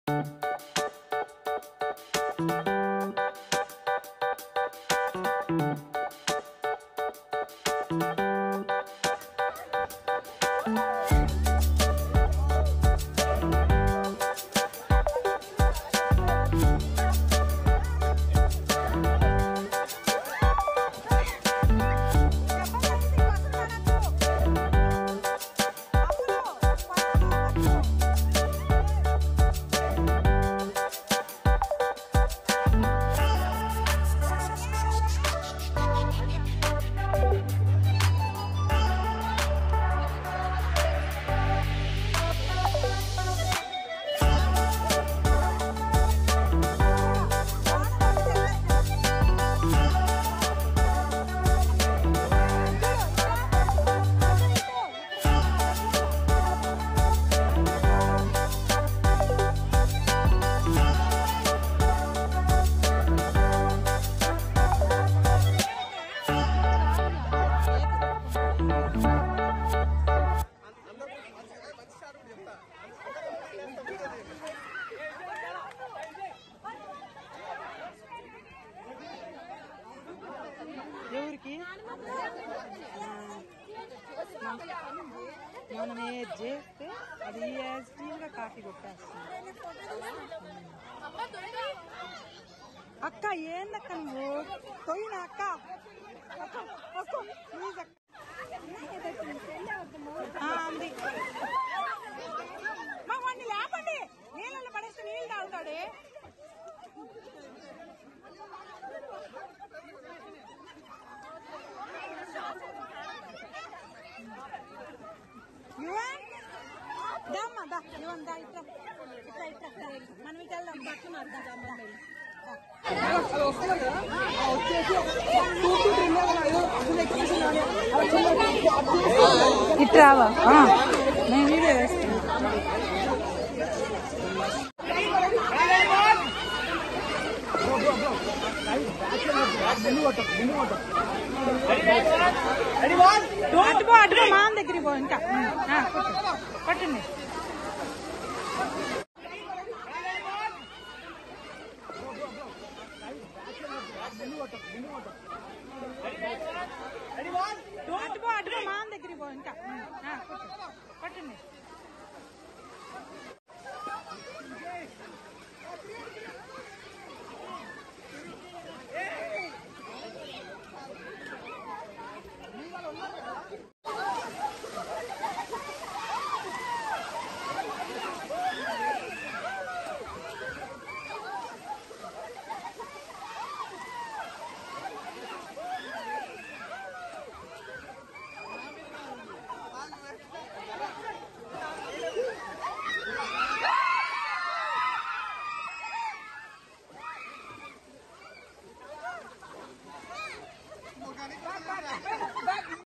ఎవరికి మనం ఏది చేస్తే అది యాజ్టీగా కాఫీ కొట్టేస్తుంది అక్క ఏందక్క నువ్వు పోయినా అక్క అక్క అక్క ప్లీజ్ అక్క ఆ, అంది మా వాడిని లేపండి నీళ్ళలో పడేస్తే నీళ్ళు తాగుతాడే యువన్ దామ్మా దా యువన్ దా ఇట్లా ఇట్లా ఇట్లా దా. మనం ఇటు వెళ్దాం బట్టలు మారుదాం దా. ఇట్రావా నేను వీడియో వేస్తాను అటుపో అటుపో మా దగ్గరికి పో ఇంకా ఆ, కొట్టు. కొట్టండి